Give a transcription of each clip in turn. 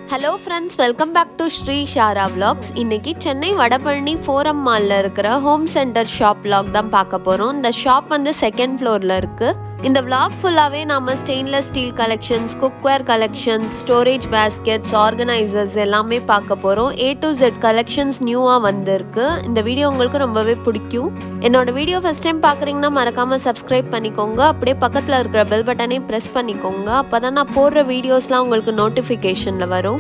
hello friends welcome back to Sri Shara vlogs இன்னைக்கு Chennai Vadapalani forum மாலில் இருக்கிற ஹோம் சென்டர் ஷாப் vlog தான் பார்க்க போகிறோம் இந்த ஷாப் வந்து செகண்ட் ஃப்ளோரில் இருக்குது இந்த vlog ஃபுல்லாகவே நாம stainless steel collections cookware collections storage baskets organisers எல்லாமே பார்க்க போகிறோம் ஏ டு ஜெட் கலெக்ஷன்ஸ் நியூவாக வந்திருக்கு இந்த வீடியோ உங்களுக்கு ரொம்பவே பிடிக்கும் என்னோட வீடியோ ஃபஸ்ட் டைம் பார்க்குறீங்கன்னா மறக்காமல் சப்ஸ்கிரைப் பண்ணிக்கோங்க அப்படியே பக்கத்தில் இருக்கிற பெல் பட்டனையும் ப்ரெஸ் பண்ணிக்கோங்க அப்போ தான் நான் போடுற வீடியோஸ்லாம் உங்களுக்கு நோட்டிஃபிகேஷனில் வரும்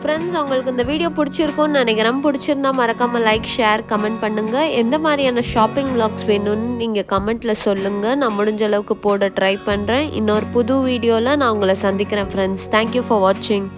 ஃப்ரெண்ட்ஸ் உங்களுக்கு இந்த வீடியோ பிடிச்சிருக்கும்னு நினைக்கிறேன் பிடிச்சிருந்தா மறக்காமல் லைக் ஷேர் கமெண்ட் பண்ணுங்கள் எந்த மாதிரியான ஷாப்பிங் vlogs வேணும்னு நீங்கள் கமெண்ட்டில் சொல்லுங்கள் நான் முடிஞ்ச அளவுக்கு போட ட்ரை பண்ணுறேன் இன்னொரு புது வீடியோவில் நான் உங்களை சந்திக்கிறேன் ஃப்ரெண்ட்ஸ் தேங்க்யூ ஃபார் வாட்சிங்